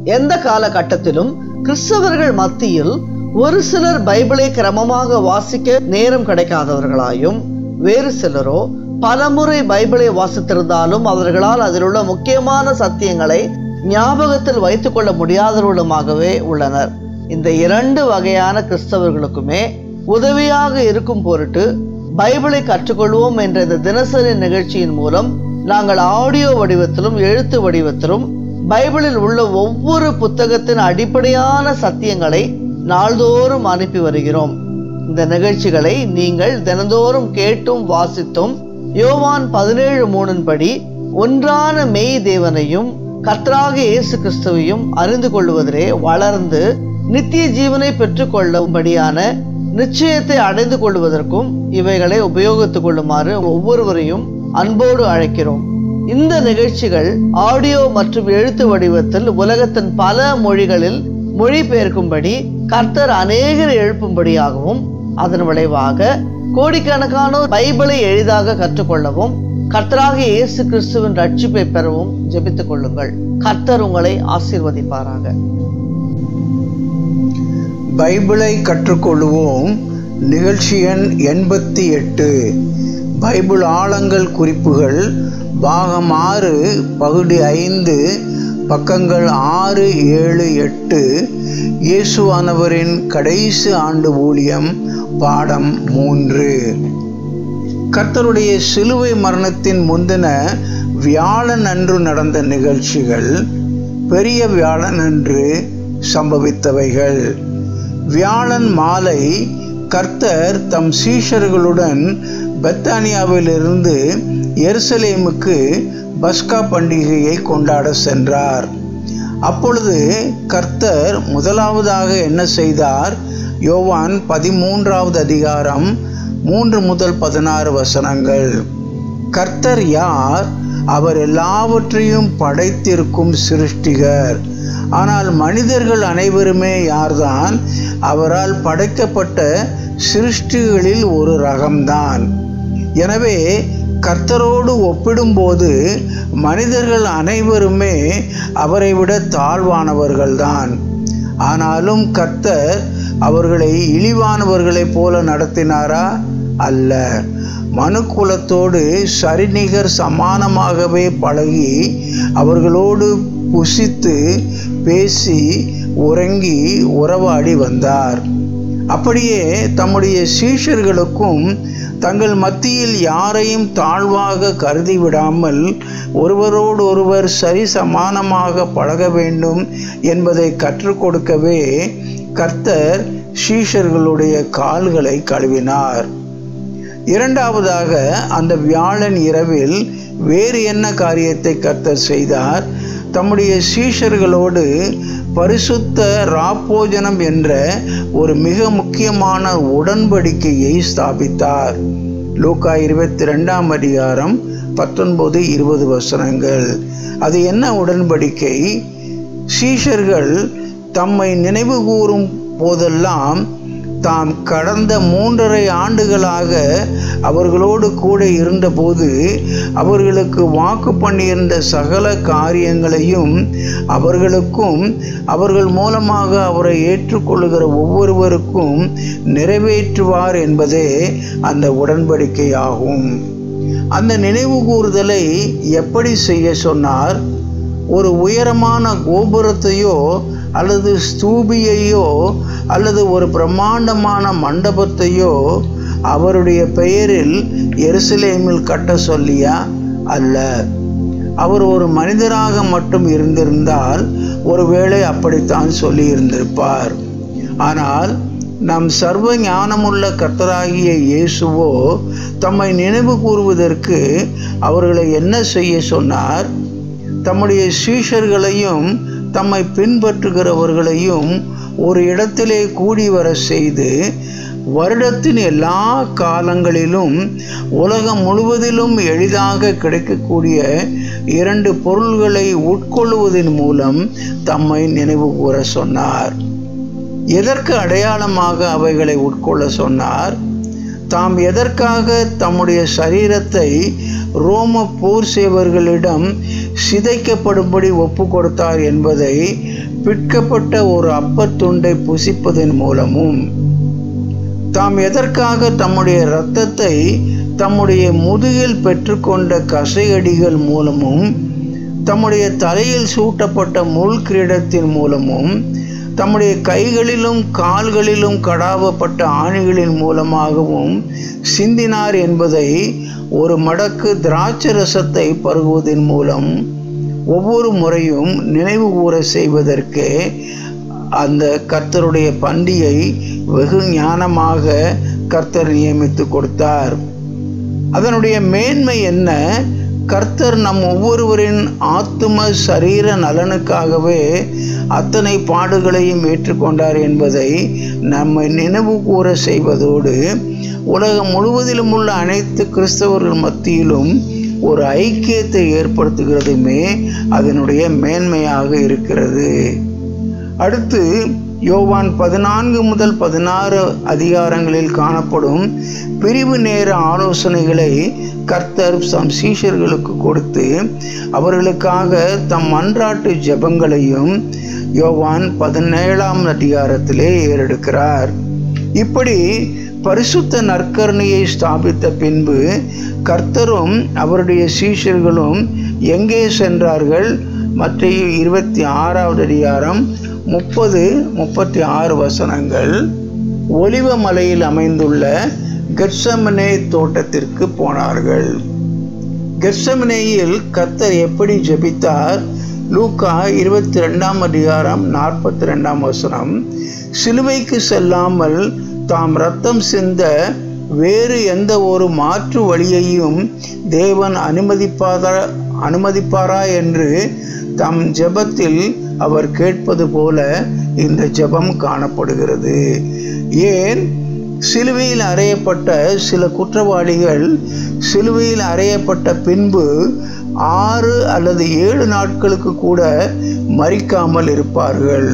எந்த காலகட்டத்திலும் கிறிஸ்தவர்கள் மத்தியில் ஒரு சிலர் பைபிளை கிரமமாக வாசிக்க நேரம் கிடைக்காதவர்களாயும் வேறு சிலரோ பலமுறை பைபிளை வாசித்திருந்தாலும் அவர்களால் அதில் உள்ள முக்கியமான சத்தியங்களை ஞாபகத்தில் வைத்துக் கொள்ள முடியாதவர்களுமாகவே உள்ளனர் இந்த இரண்டு வகையான கிறிஸ்தவர்களுக்குமே உதவியாக இருக்கும் பொருட்டு பைபிளை கற்றுக்கொள்வோம் என்ற இந்த தினசரி நிகழ்ச்சியின் மூலம் நாங்கள் ஆடியோ வடிவத்திலும் எழுத்து வடிவத்திலும் பைபிளில் உள்ள ஒவ்வொரு புத்தகத்தின் அடிப்படையான சத்தியங்களை நாள்தோறும் அனுப்பி வருகிறோம் இந்த நிகழ்ச்சிகளை நீங்கள் தினந்தோறும் கேட்டும் வாசித்தும் யோவான் பதினேழு மூணின் படி ஒன்றான மெய் தேவனையும் கர்த்தராக இயேசு கிறிஸ்துவையும் அறிந்து கொள்வதிலே வளர்ந்து நித்திய ஜீவனை பெற்றுக்கொள்ளும்படியான நிச்சயத்தை அடைந்து கொள்வதற்கும் இவைகளை உபயோகித்துக் கொள்ளுமாறு ஒவ்வொருவரையும் அன்போடு அழைக்கிறோம் இந்த நிகழ்ச்சிகள் ஆடியோ மற்றும் எழுத்து வடிவத்தில் உலகத்தின் பல மொழிகளில் மொழிபெயர்க்கும்படி கர்த்தர் அநேகர் எழுப்பும்படியாகவும் அதன் விளைவாக கோடிக்கணக்கானோர் பைபிளை எளிதாக கற்றுக்கொள்ளவும் கர்த்தராக இயேசு கிறிஸ்துவின் ரட்சிப்பை பெறவும் ஜெபித்துக் கொள்ளுங்கள் கர்த்தர் உங்களை ஆசீர்வதிப்பாராக பைபிளை கற்றுக்கொள்வோம் நிகழ்ச்சி எண் எண்பத்தி எட்டு பைபிள் ஆழங்கள் குறிப்புகள் பாகம் ஆறு பகுதி ஐந்து பக்கங்கள் ஆறு ஏழு எட்டு இயேசுவானவரின் கடைசி ஆண்டு ஊழியம் பாடம் மூன்று கர்த்தருடைய சிலுவை மரணத்தின் முந்தின வியாழன் அன்று நடந்த நிகழ்ச்சிகள் பெரிய வியாழன் அன்று சம்பவித்தவைகள் வியாழன் மாலை கர்த்தர் தம் சீஷர்களுடன் பெத்தானியாவிலிருந்து எருசலேமுக்கு பஸ்கா பண்டிகையை கொண்டாட சென்றார் அப்பொழுது கர்த்தர் முதலாவதாக என்ன செய்தார் யோவான் பதிமூன்றாவது அதிகாரம் மூன்று முதல் பதினாறு வசனங்கள் கர்த்தர் யார் அவர் எல்லாவற்றையும் படைத்திருக்கும் சிருஷ்டிகர் ஆனால் மனிதர்கள் அனைவருமே யார்தான் அவரால் படைக்கப்பட்ட சிருஷ்டிகளில் ஒரு ரகம்தான் எனவே கர்த்தரோடு ஒப்பிடும்போது மனிதர்கள் அனைவருமே அவரை விட தாழ்வானவர்கள்தான் ஆனாலும் கர்த்தர் அவர்களை இழிவானவர்களைப் போல நடத்தினாரா அல்ல மனுக்குலத்தோடு சரிநிகர் சமானமாகவே பழகி அவர்களோடு புசித்து பேசி உறங்கி உறவாடி வந்தார் அப்படியே தம்முடைய சீஷர்களுக்கும் தங்கள் மத்தியில் யாரையும் தாழ்வாக கருதி விடாமல் ஒருவரோடு ஒருவர் சரி சமானமாக பழக வேண்டும் என்பதை கற்றுக் கொடுக்கவே கர்த்தர் சீஷர்களுடைய கால்களை கழுவினார் இரண்டாவதாக அந்த வியாழன் இரவில் வேறு என்ன காரியத்தை கர்த்தர் செய்தார் தம்முடைய சீஷர்களோடு பரிசுத்த ராப்போஜனம் என்ற ஒரு மிக முக்கியமான உடன்படிக்கையை ஸ்தாபித்தார் லூக்கா இருபத்தி ரெண்டாம் அதிகாரம் பத்தொன்பது இருபது வசனங்கள் அது என்ன உடன்படிக்கை சீஷர்கள் தம்மை நினைவு கூறும் போதெல்லாம் தாம் கடந்த மூன்றரை ஆண்டுகளாக அவர்களோடு கூட இருந்தபோது அவர்களுக்கு வாக்கு பண்ணியிருந்த சகல காரியங்களையும் அவர்களுக்கும் அவர்கள் மூலமாக அவரை ஏற்றுக்கொள்ளுகிற ஒவ்வொருவருக்கும் நிறைவேற்றுவார் என்பதே அந்த உடன்படிக்கை ஆகும் அந்த நினைவு கூறுதலை எப்படி செய்ய சொன்னார் ஒரு உயரமான கோபுரத்தையோ அல்லது ஸ்தூபியையோ அல்லது ஒரு பிரம்மாண்டமான மண்டபத்தையோ அவருடைய பெயரில் எருசலேமில் கட்ட சொல்லியா அல்ல அவர் ஒரு மனிதராக மட்டும் இருந்திருந்தால் ஒருவேளை அப்படித்தான் சொல்லி இருந்திருப்பார் ஆனால் நம் சர்வ ஞானமுள்ள கர்த்தராகிய இயேசுவோ தம்மை நினைவு கூறுவதற்கு அவர்களை என்ன செய்ய சொன்னார் தம்முடைய சீஷர்களையும் தம்மை பின்பற்றுகிறவர்களையும் ஒரு இடத்திலே கூடி வர செய்து வருடத்தின் எல்லா காலங்களிலும் உலகம் முழுவதிலும் எளிதாக கிடைக்கக்கூடிய இரண்டு பொருள்களை உட்கொள்வதன் மூலம் தம்மை நினைவு கூற சொன்னார் எதற்கு அடையாளமாக அவைகளை உட்கொள்ள சொன்னார் தாம் எதற்காக தம்முடைய சரீரத்தை ரோம போர் சேவர்களிடம் சிதைக்கப்படும்படி ஒப்பு கொடுத்தார் என்பதை பிற்கப்பட்ட ஒரு அப்பத்துண்டை புசிப்பதன் மூலமும் தாம் எதற்காக தம்முடைய இரத்தத்தை தம்முடைய முதுகில் பெற்றுக்கொண்ட கசையடிகள் மூலமும் தம்முடைய தலையில் சூட்டப்பட்ட முள் கிரீடத்தின் மூலமும் தம்முடைய கைகளிலும் கால்களிலும் கடாவப்பட்ட ஆணிகளின் மூலமாகவும் சிந்தினார் என்பதை ஒரு மடக்கு திராட்சை ரசத்தை பருகுவதன் மூலம் ஒவ்வொரு முறையும் நினைவு கூற செய்வதற்கே அந்த கர்த்தருடைய பண்டிகை வெகு ஞானமாக கர்த்தர் நியமித்து கொடுத்தார் அதனுடைய மேன்மை என்ன கர்த்தர் நம் ஒவ்வொருவரின் ஆத்தும சரீர நலனுக்காகவே அத்தனை பாடுகளையும் ஏற்றுக்கொண்டார் என்பதை நம்மை நினைவு கூற செய்வதோடு உலகம் முழுவதிலும் உள்ள அனைத்து கிறிஸ்தவர்கள் மத்தியிலும் ஒரு ஐக்கியத்தை ஏற்படுத்துகிறதுமே அதனுடைய மேன்மையாக இருக்கிறது அடுத்து யோவான் பதினான்கு முதல் பதினாறு அதிகாரங்களில் காணப்படும் பிரிவு நேர ஆலோசனைகளை கர்த்தர் தம் சீஷர்களுக்கு கொடுத்து அவர்களுக்காக தம் மன்றாட்டு ஜெபங்களையும் யோவான் பதினேழாம் அதிகாரத்திலே ஏறெடுக்கிறார் இப்படி பரிசுத்த நற்கருணையை ஸ்தாபித்த பின்பு கர்த்தரும் அவருடைய சீஷர்களும் எங்கே சென்றார்கள் மற்ற இருபத்தி ஆறாவது அதிகாரம் முப்பது முப்பத்தி ஆறு வசனங்கள் ஒலிவ மலையில் அமைந்துள்ள கெட்சமனே தோட்டத்திற்கு போனார்கள் கெட்சமனேயில் கர்த்தர் எப்படி ஜெபித்தார் லூக்கா இருபத்தி ரெண்டாம் அதிகாரம் நாற்பத்தி ரெண்டாம் வசனம் சிலுவைக்கு செல்லாமல் தாம் ரத்தம் சிந்த வேறு எந்த ஒரு மாற்று வழியையும் தேவன் அனுமதிப்பாதா அனுமதிப்பாரா என்று தம் ஜெபத்தில் அவர் கேட்பது போல இந்த ஜெபம் காணப்படுகிறது ஏன் சிலுவையில் அறையப்பட்ட சில குற்றவாளிகள் சிலுவையில் அறையப்பட்ட பின்பு ஆறு அல்லது ஏழு நாட்களுக்கு கூட மறிக்காமல் இருப்பார்கள்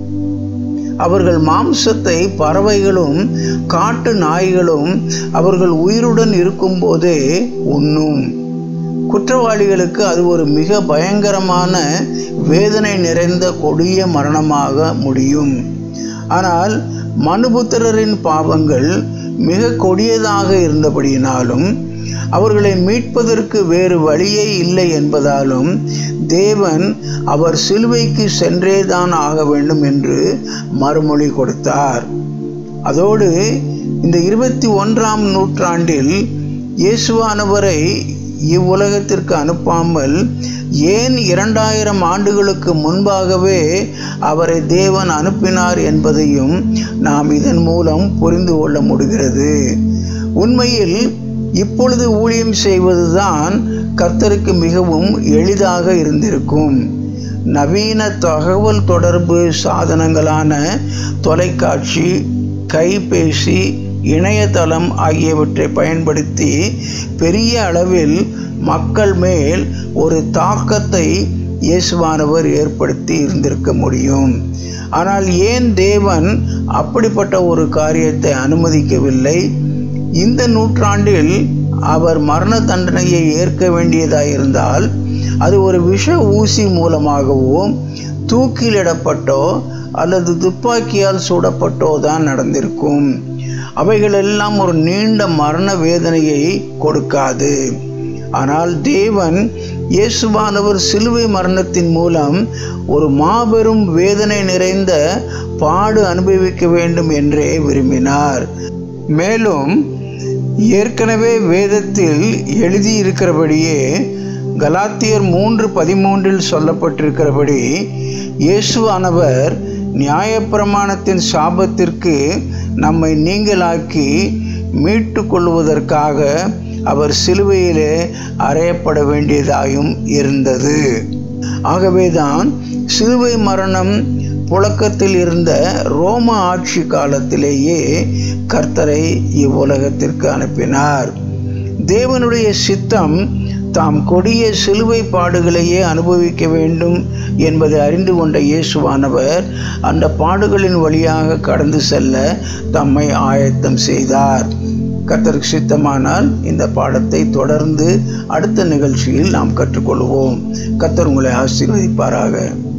அவர்கள் மாம்சத்தை பறவைகளும் காட்டு நாய்களும் அவர்கள் உயிருடன் இருக்கும்போதே உண்ணும் குற்றவாளிகளுக்கு அது ஒரு மிக பயங்கரமான வேதனை நிறைந்த கொடிய மரணமாக முடியும் ஆனால் மனுபுத்திரரின் பாவங்கள் மிக கொடியதாக இருந்தபடியினாலும் அவர்களை மீட்பதற்கு வேறு வழியே இல்லை என்பதாலும் தேவன் அவர் சிலுவைக்கு சென்றேதான் ஆக வேண்டும் என்று மறுமொழி கொடுத்தார் அதோடு இந்த இருபத்தி ஒன்றாம் நூற்றாண்டில் இயேசுவானவரை இவ்வுலகத்திற்கு அனுப்பாமல் ஏன் இரண்டாயிரம் ஆண்டுகளுக்கு முன்பாகவே அவரை தேவன் அனுப்பினார் என்பதையும் நாம் இதன் மூலம் புரிந்து கொள்ள முடிகிறது உண்மையில் இப்பொழுது ஊழியம் செய்வதுதான் கர்த்தருக்கு மிகவும் எளிதாக இருந்திருக்கும் நவீன தகவல் தொடர்பு சாதனங்களான தொலைக்காட்சி கைபேசி இணையதளம் ஆகியவற்றை பயன்படுத்தி பெரிய அளவில் மக்கள் மேல் ஒரு தாக்கத்தை இயேசுவானவர் ஏற்படுத்தி இருந்திருக்க முடியும் ஆனால் ஏன் தேவன் அப்படிப்பட்ட ஒரு காரியத்தை அனுமதிக்கவில்லை இந்த நூற்றாண்டில் அவர் மரண தண்டனையை ஏற்க வேண்டியதாயிருந்தால் அது ஒரு விஷ ஊசி மூலமாகவோ தூக்கிலிடப்பட்டோ அல்லது துப்பாக்கியால் சுடப்பட்டோ தான் நடந்திருக்கும் அவைகளெல்லாம் ஒரு நீண்ட மரண வேதனையை கொடுக்காது ஆனால் தேவன் இயேசுவானவர் சிலுவை மரணத்தின் மூலம் ஒரு மாபெரும் வேதனை நிறைந்த பாடு அனுபவிக்க வேண்டும் என்றே விரும்பினார் மேலும் ஏற்கனவே வேதத்தில் எழுதியிருக்கிறபடியே கலாத்தியர் மூன்று பதிமூன்றில் சொல்லப்பட்டிருக்கிறபடி இயேசுவானவர் நியாயப்பிரமாணத்தின் சாபத்திற்கு நம்மை நீங்களாக்கி மீட்டு கொள்வதற்காக அவர் சிலுவையிலே அறையப்பட வேண்டியதாயும் இருந்தது ஆகவேதான் சிலுவை மரணம் புழக்கத்தில் இருந்த ரோம ஆட்சி காலத்திலேயே கர்த்தரை இவ்வுலகத்திற்கு அனுப்பினார் தேவனுடைய சித்தம் தாம் கொடிய சிலுவை பாடுகளையே அனுபவிக்க வேண்டும் என்பதை அறிந்து கொண்ட இயேசுவானவர் அந்த பாடுகளின் வழியாக கடந்து செல்ல தம்மை ஆயத்தம் செய்தார் கர்த்தருக்கு சித்தமானால் இந்த பாடத்தை தொடர்ந்து அடுத்த நிகழ்ச்சியில் நாம் கற்றுக்கொள்வோம் கர்த்தர் உங்களை ஆசீர்வதிப்பாராக